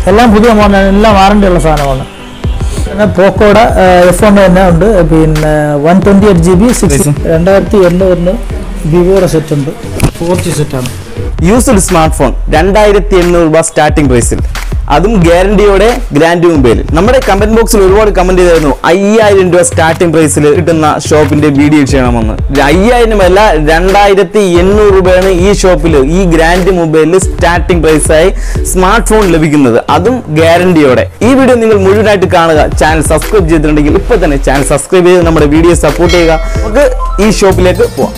എല്ലാം പുതിയ മോഡലാണ് എല്ലാം വാറണ്ടി ഉള്ള സാധനമാണ് പിന്നെ പോക്കോയുടെ എഫ് വൺ തന്നെ ഉണ്ട് പിന്നെ one twenty eight G B six രണ്ടായിരത്തി എണ്ണൂറിന് വിവോയുടെ സെറ്റ് ഉണ്ട് ഫോർ ജി സെറ്റാണ് യൂസ്ഡ് സ്മാർട്ട് ഫോൺ രണ്ടായിരത്തി എണ്ണൂറ് രൂപ സ്റ്റാർട്ടിംഗ് പ്രൈസിൽ അതും ഗ്യാരണ്ടിയോടെ ഗ്രാൻഡ് മൊബൈൽ നമ്മുടെ കമന്റ് ബോക്സിൽ ഒരുപാട് കമന്റ് ചെയ്തായിരുന്നു അയ്യായിരം രൂപ സ്റ്റാർട്ടിംഗ് പ്രൈസിൽ കിട്ടുന്ന ഷോപ്പിന്റെ വീഡിയോ ചെയ്യണമെന്ന് അയ്യായിരം അല്ല രണ്ടായിരത്തി എണ്ണൂറ് രൂപയാണ് ഈ ഷോപ്പിൽ ഈ ഗ്രാൻഡ് മൊബൈലിൽ സ്റ്റാർട്ടിംഗ് പ്രൈസായി സ്മാർട്ട് ഫോൺ ലഭിക്കുന്നത് അതും ഗ്യാരണ്ടിയോടെ ഈ വീഡിയോ നിങ്ങൾ മുഴുവനായിട്ട് കാണുക ചാനൽ സബ്സ്ക്രൈബ് ചെയ്തിട്ടുണ്ടെങ്കിൽ ഇപ്പൊ തന്നെ ചാനൽ സബ്സ്ക്രൈബ് ചെയ്ത് നമ്മുടെ വീഡിയോ സപ്പോർട്ട് ചെയ്യുക നമുക്ക് ഈ ഷോപ്പിലേക്ക് പോവാം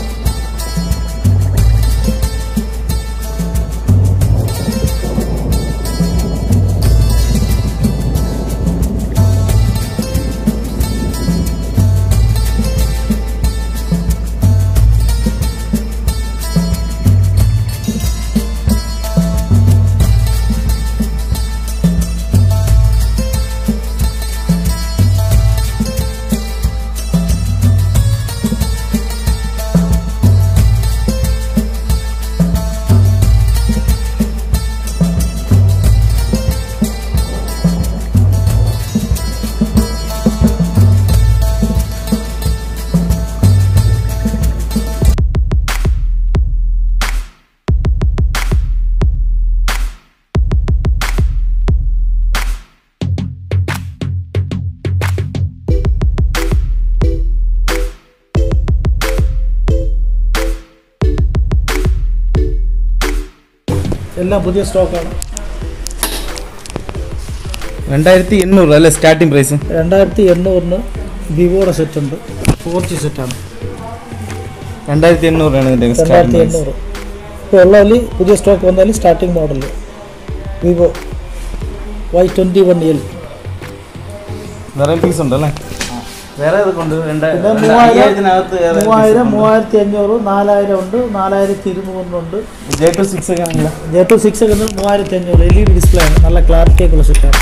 എല്ലാം പുതിയ സ്റ്റോക്കാണ് രണ്ടായിരത്തി എണ്ണൂറ് അല്ലേ സ്റ്റാർട്ടിംഗ് പ്രൈസ് രണ്ടായിരത്തി എണ്ണൂറിന് വിവോയുടെ സെറ്റ് ഉണ്ട് ഫോർ ജി സെറ്റാണ് രണ്ടായിരത്തി എണ്ണൂറാണ് ഇതിന്റെ രണ്ടായിരത്തി സ്റ്റാർട്ടിംഗ് പ്രൈസ് എണ്ണൂറ് ഇപ്പോൾ ഉള്ളതിൽ പുതിയ സ്റ്റോക്ക് വന്നാൽ starting model Vivo Y twenty one L വേറെ പീസ് ഉണ്ടല്ലേ വേറെ ഏതൊക്കെ ഉണ്ട് രണ്ടാ- പിന്നെ രണ്ട് മൂവായിരം അയ്യായിരത്തിനകത്ത് വേറെ മൂവായിരം piece ഉണ്ട്. മൂവായിരത്തി അഞ്ഞൂറ് നാലായിരം ഉണ്ട് നാലായിരത്തി ഇരുന്നൂറിനുണ്ട് ജെ ടു സിക്സ് ഒക്കെ ആണല്ലോ ജെ ടു സിക്സ് ഒക്കെ മൂവായിരത്തി അഞ്ഞൂറ് എൽ ഇ ഡി ഡിസ്പ്ലേ ആണ് നല്ല ക്ലാരിറ്റി ഒക്കെ ഉള്ള സെറ്റാണ്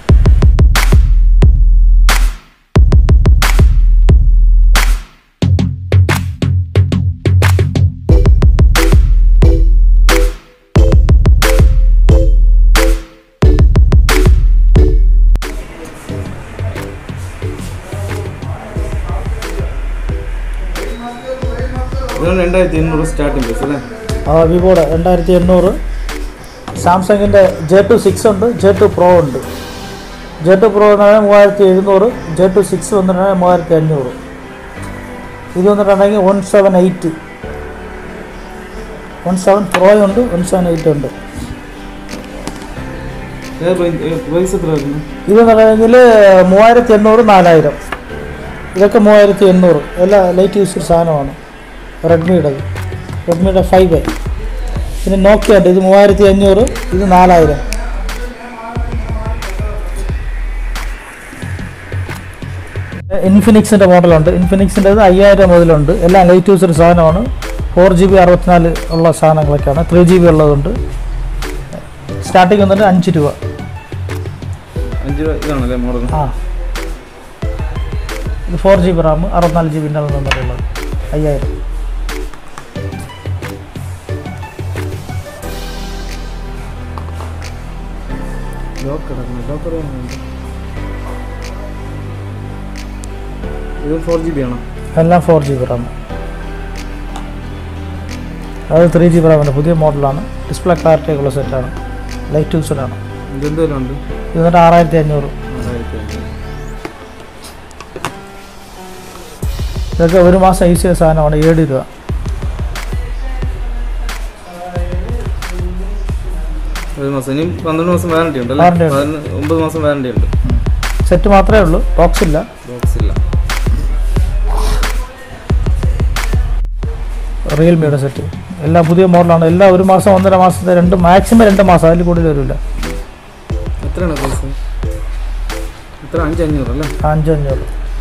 ഇതാണ് രണ്ടായിരത്തി എണ്ണൂറ് സ്റ്റാർട്ടിംഗ് പ്രൈസ് അല്ലേ ആ വിവോയുടെ രണ്ടായിരത്തി എണ്ണൂറ് സാംസങ്ങിൻ്റെ ജെ ടു സിക്സ് ഉണ്ട് ജെ ടു പ്രോ ഉണ്ട് ജെ ടു പ്രോ എന്ന് പറഞ്ഞാൽ മൂവായിരത്തി എഴുന്നൂറ് ജെ ടു സിക്സ് വന്നിട്ടുണ്ടെങ്കിൽ മൂവായിരത്തി അഞ്ഞൂറ് ഇത് വന്നിട്ടുണ്ടെങ്കിൽ one seven eight one seven pro ഉണ്ട് വൺ സെവൻ എയ്റ്റ് ഉണ്ട് പ്രൈസ് എത്ര വരുന്നു ഇത് പറയുമെങ്കിൽ മൂവായിരത്തി എണ്ണൂറ് നാലായിരം ഇതൊക്കെ മൂവായിരത്തി എണ്ണൂറ് എല്ലാം ലൈറ്റ് യൂസ്ഡ് സാധനമാണ് റെഡ്മിയുടെ റെഡ്മിയുടെ ഫൈവ് പിന്നെ നോക്കിയ ഉണ്ട് ഇത് മൂവായിരത്തി അഞ്ഞൂറ് ഇത് നാലായിരം ഇൻഫിനിക്സിൻ്റെ മോഡലുണ്ട് ഇൻഫിനിക്സിൻ്റെ അയ്യായിരം മുതലുണ്ട് എല്ലാം ലൈറ്റ് യൂസ്ഡ് സാധനമാണ് ഫോർ ജി ബി അറുപത്തിനാല് ഉള്ള സാധനങ്ങളൊക്കെയാണ് ത്രീ ജി ബി ഉള്ളതുണ്ട് സ്റ്റാർട്ടിങ് വന്നിട്ട് അഞ്ച് രൂപ അഞ്ച് രൂപ ഇതാണല്ലേ മോഡൽ ആ ഇത് ഫോർ ജി ബി റാം അറുപത്തിനാല് ജി ബി ഉള്ളത് അയ്യായിരം ലോക്കർ ലോക്കർ ഇത് ഫോർ ജി ബി ആണോ എല്ലാം ഫോർ ജി ബി റാം അത് ത്രീ ജി ബി റാമിൻ്റെ പുതിയ മോഡലാണ് ഡിസ്പ്ലേ ക്ലാരിറ്റി ഉള്ള സെറ്റാണ് ലൈറ്റ് യൂസ്ഡാണ് ഇതെന്തോരം ഉണ്ട് ഇത് എന്നിട്ട് ആറായിരത്തി അഞ്ഞൂറ് ആറായിരത്തി അഞ്ഞൂറ് ഇതൊക്കെ ഒരു മാസം ഈസിയ സാധനമാണ് ഏഴ് രൂപ ഒരു മാസം ഇനി പന്ത്രണ്ട് മാസം വാറണ്ടി ഉണ്ടല്ലേ Warranty ഉണ്ട്. പതിനൊന്ന്- ഒമ്പത് മാസം വാറണ്ടി ഉണ്ട് സെറ്റ് മാത്രമേ ഉള്ളൂ ബോക്സ് ഇല്ല ബോക്സ് ഇല്ല റിയൽമിയുടെ സെറ്റ് എല്ലാം പുതിയ മോഡലാണ് എല്ലാം ഒരു മാസം ഒന്നര മാസത്തെ രണ്ട് മാക്സിമം രണ്ട് മാസം അതിൽ കൂടുതൽ വരില്ല എത്രയാണ് പ്രൈസ് എത്ര അഞ്ച് അഞ്ഞൂറ് അല്ലേ അഞ്ച് അഞ്ഞൂറ്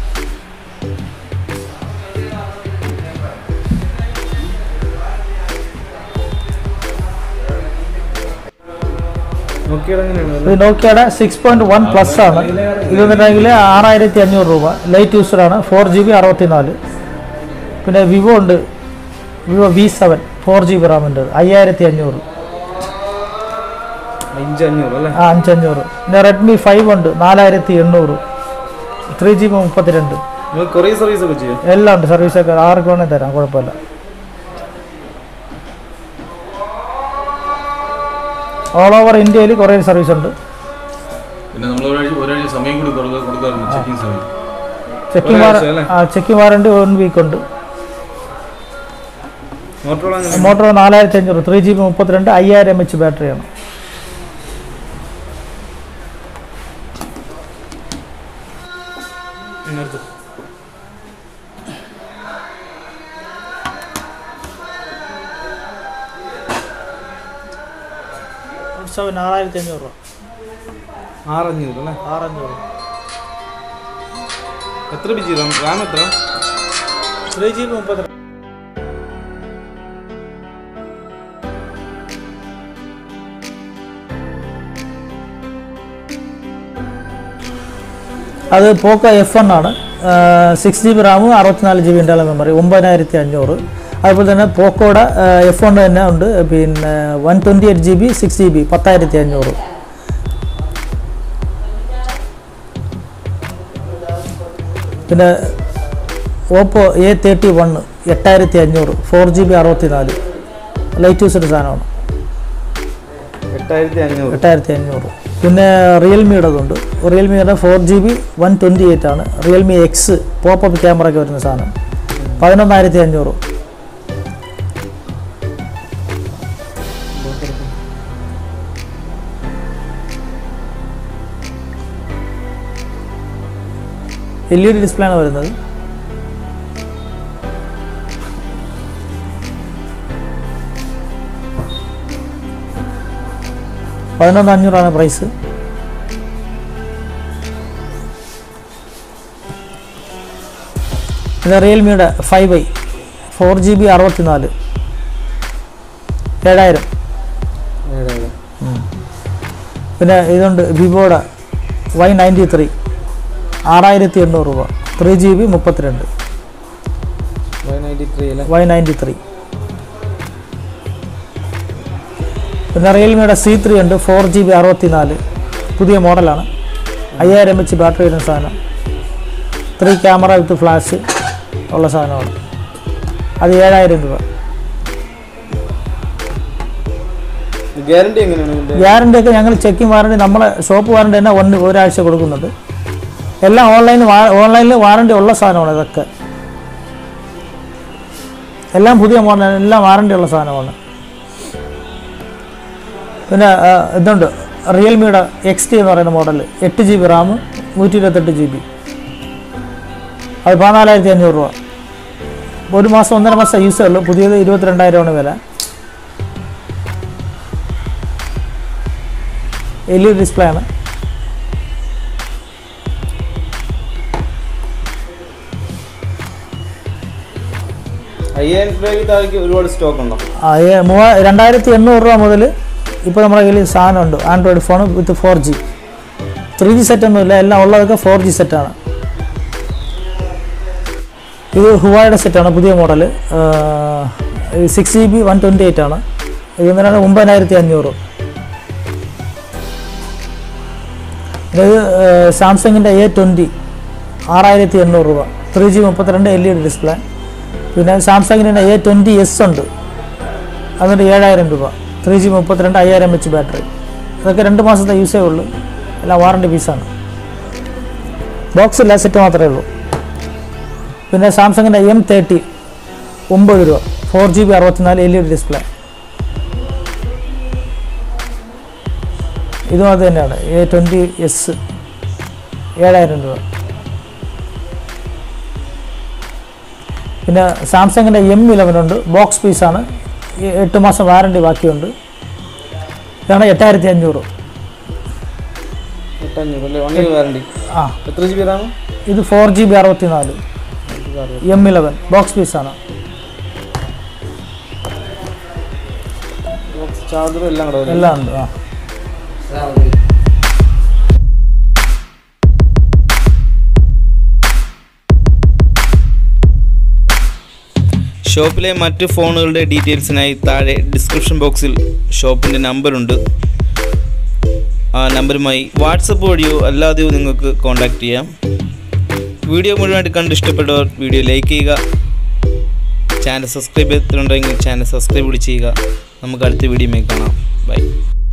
നോക്കിയത് എങ്ങനെയാണ് ഇത് നോക്കിയുടെ സിക്സ് പോയിന്റ് വൺ പ്ലസ് ആണ് ഇത് വന്നിട്ടുണ്ടെങ്കിൽ ആറായിരത്തി അഞ്ഞൂറ് രൂപ ലൈറ്റ് യൂസ്ഡ് ആണ് ഫോർ ജി ബി അറുപത്തിനാല് പിന്നെ വിവോ ഉണ്ട് Vivo V seven four G B റാമിൻ്റെ അയ്യായിരത്തി അഞ്ഞൂറ് അഞ്ച് അഞ്ഞൂറ് അല്ലേ ആ അഞ്ചഞ്ഞൂറ് പിന്നെ റെഡ്മി ഫൈവ് ഉണ്ട് നാലായിരത്തി എണ്ണൂറ് ത്രീ ജി ബി മുപ്പത്തിരണ്ട് നിങ്ങൾ കൊറിയർ സർവീസ് ഒക്കെ ചെയ്യും എല്ലാം ഉണ്ട് സർവീസൊക്കെ ആർക്ക് വേണേൽ തരാം കുഴപ്പമില്ല ഓൾ ഓവർ ഇന്ത്യയിൽ കുറേ സർവീസ് ഉണ്ട് പിന്നെ നമ്മൾ ഒരാഴ്ച ഒരാഴ്ച സമയം കൂടി കൊടുക്ക- കൊടുക്കാറുണ്ട് ചെക്കിംഗ് സമയം ചെക്കിംഗ് ഒരാഴ്ച അല്ലേ? ആ ചെക്കിംഗ് വാറണ്ടി വൺ വീക്ക് ഉണ്ട് മോട്ടോറോള മോട്ടോർ നാലായിരത്തി അഞ്ഞൂറ് ത്രീ ജി ബി മുപ്പത്തിരണ്ട് അയ്യായിരം എം എച്ച് ബാറ്ററിയാണ് സെവൻ ആറായിരത്തി അഞ്ഞൂറ് രൂപ ആറഞ്ഞൂറ് അല്ലേ ആറഞ്ഞൂറ് എത്ര ബി ജി റാം റാം എത്ര ത്രീ ജി ബി മുപ്പത്തിരണ്ട് അത് പോക്കോ എഫ് വൺ ആണ് സിക്സ് ജി ബി റാമും അറുപത്തിനാല് ജി ബി ഇൻ്റർണൽ മെമ്മറി ഒമ്പതിനായിരത്തി അഞ്ഞൂറ് അതുപോലെ തന്നെ പോക്കോയുടെ എഫ് വൺ തന്നെ ഉണ്ട് പിന്നെ one twenty eight G B six G B പത്തായിരത്തി അഞ്ഞൂറ് പിന്നെ ഓപ്പോ എ തേർട്ടി വൺ എട്ടായിരത്തി അഞ്ഞൂറ് ഫോർ ജി ബി അറുപത്തി നാല് ലൈറ്റ് യൂസ്ഡ് സാധനമാണ് എട്ടായിരത്തി അഞ്ഞൂറ് എട്ടായിരത്തി അഞ്ഞൂറ് പിന്നെ റിയൽമിയുടേതുണ്ട് റിയൽമിയുടെ four G B one twenty eight ആണ് റിയൽമി എക്സ് പോപ്പപ്പ് ക്യാമറ ഒക്കെ വരുന്ന സാധനം പതിനൊന്നായിരത്തി അഞ്ഞൂറ് എൽ ഇ ഡി ഡിസ്പ്ലേ ആണ് വരുന്നത് പതിനൊന്ന് അഞ്ഞൂറാണ് പ്രൈസ് പിന്നെ റിയൽമിയുടെ five I four G B അറുപത്തിനാല് ഏഴായിരം പിന്നെ ഇതുണ്ട് വിവോയുടെ വൈ നയൻറ്റി ത്രീ ആറായിരത്തി എണ്ണൂറ് രൂപ ത്രീ ജി ബി മുപ്പത്തിരണ്ട് നയൻറ്റി ത്രീ അല്ലേ വൈ നയൻറ്റി ത്രീ പിന്നെ റിയൽമിയുടെ സി ത്രീ ഉണ്ട് ഫോർ ജി ബി അറുപത്തി നാല് പുതിയ മോഡലാണ് അയ്യായിരം എം എച്ച് ബാറ്ററി വരുന്ന സാധനം ത്രീ ക്യാമറ വിത്ത് ഫ്ലാഷ് ഉള്ള സാധനമാണ് അത് ഏഴായിരം രൂപ ഗ്യാരണ്ടി എങ്ങനെയാണ് ഇതിന്റെ ഗ്യാരണ്ടി ഒക്കെ ഞങ്ങൾ ചെക്കിംഗ് വാറണ്ടി നമ്മളെ ഷോപ്പ് വാറണ്ടി തന്നെ ഒന്ന് ഒരാഴ്ച കൊടുക്കുന്നുണ്ട് എല്ലാം ഓൺലൈനിൽ ഓൺലൈനിൽ വാറണ്ടി ഉള്ള സാധനമാണ് ഇതൊക്കെ എല്ലാം പുതിയ മോഡൽ എല്ലാം വാറണ്ടി ഉള്ള സാധനമാണ് പിന്നെ ആ, ഇതുണ്ട് റിയൽമിയുടെ എക്സ് ടി എന്ന് പറയുന്ന മോഡൽ എട്ട് ജി ബി റാം നൂറ്റി ഇരുപത്തെട്ട് ജി ബി അത് പതിനാലായിരത്തി അഞ്ഞൂറ് രൂപ ഒരു മാസം ഒന്നര മാസം യൂസേ ഉള്ളൂ പുതിയത് ഇരുപത്തിരണ്ടായിരമാണ് വില എൽ ഇ ഡിസ്പ്ലേ ആണ് അയ്യായിരം രൂപയ്ക്ക് താഴേക്ക് ഒരുപാട് സ്റ്റോക്ക് ഉണ്ടോ ആ, ഏ, മൂവ- രണ്ടായിരത്തി എണ്ണൂറ് രൂപ മുതൽ ഇപ്പോൾ നമ്മുടെ കയ്യിൽ സാധനമുണ്ട് android phone with four G three G set ഒന്നുമില്ല എല്ലാം ഉള്ളതൊക്കെ ഫോർ ജി സെറ്റാണ് ഇത് ഹുവായുടെ സെറ്റാണ് പുതിയ model six G B one twenty eight ആണ് ഇത് എന്തിനാണ് ഒമ്പതിനായിരത്തി അഞ്ഞൂറ് ഇത് സാംസങ്ങിൻ്റെ എ ട്വൻറ്റി ആറായിരത്തി എണ്ണൂറ് രൂപ ത്രീ ജി മുപ്പത്തിരണ്ട് എൽ ഇ ഡി ഡിസ്പ്ലേ പിന്നെ സാംസങ്ങിൻ്റെ എ ട്വൻറ്റി എസ് ഉണ്ട് അതിൻ്റെ ഏഴായിരം രൂപ ത്രീ ജി മുപ്പത്തിരണ്ട് അയ്യായിരം എച്ച് ബാറ്ററി അതൊക്കെ രണ്ട് മാസത്തെ യൂസേ ഉള്ളൂ എല്ലാം വാറണ്ടി പീസാണ് ബോക്സ് ഇല്ല സെറ്റ് മാത്രമേ ഉള്ളൂ പിന്നെ സാംസങ്ങിൻ്റെ എം തേർട്ടി ഒമ്പത് രൂപ ഫോർ ജി ബി അറുപത്തിനാല് എൽ ഇ ഡി ഡിസ്പ്ലേ ഇതും അത് തന്നെയാണ് എ ട്വൻറ്റി എസ് ഏഴായിരം രൂപ പിന്നെ സാംസങ്ങിൻ്റെ എം ഇലവൻ ഉണ്ട് ബോക്സ് പീസാണ് ഈ എട്ട് മാസം വാറണ്ടി ബാക്കിയുണ്ട് ഇതാണ് എട്ടായിരത്തി അഞ്ഞൂറ് എട്ടഞ്ഞൂറ് അല്ലേ വൺ ഇയർ വാറണ്ടി ആ എത്ര ജി ബി റാം ഇത് ഫോർ ജി ബി അറുപത്തി നാല് എം ഇലവൻ ബോക്സ് പീസാണ് ചാർജറും എല്ലാം കൂടെ വരും എല്ലാം ഉണ്ട് ആ ഷോപ്പിലെ മറ്റ് ഫോണുകളുടെ ഡീറ്റെയിൽസിനായി താഴെ ഡിസ്ക്രിപ്ഷൻ ബോക്സിൽ ഷോപ്പിൻ്റെ നമ്പറുണ്ട് ആ നമ്പറുമായി വാട്സപ്പ് വഴിയോ അല്ലാതെയോ നിങ്ങൾക്ക് കോൺടാക്റ്റ് ചെയ്യാം വീഡിയോ മുഴുവനായിട്ട് കണ്ട് ഇഷ്ടപ്പെട്ടവർ വീഡിയോ ലൈക്ക് ചെയ്യുക ചാനൽ സബ്സ്ക്രൈബ് ചെയ്തിട്ടുണ്ടെങ്കിൽ ചാനൽ സബ്സ്ക്രൈബ് കൂടി ചെയ്യുക നമുക്ക് അടുത്ത വീഡിയോയിൽ കാണാം ബൈ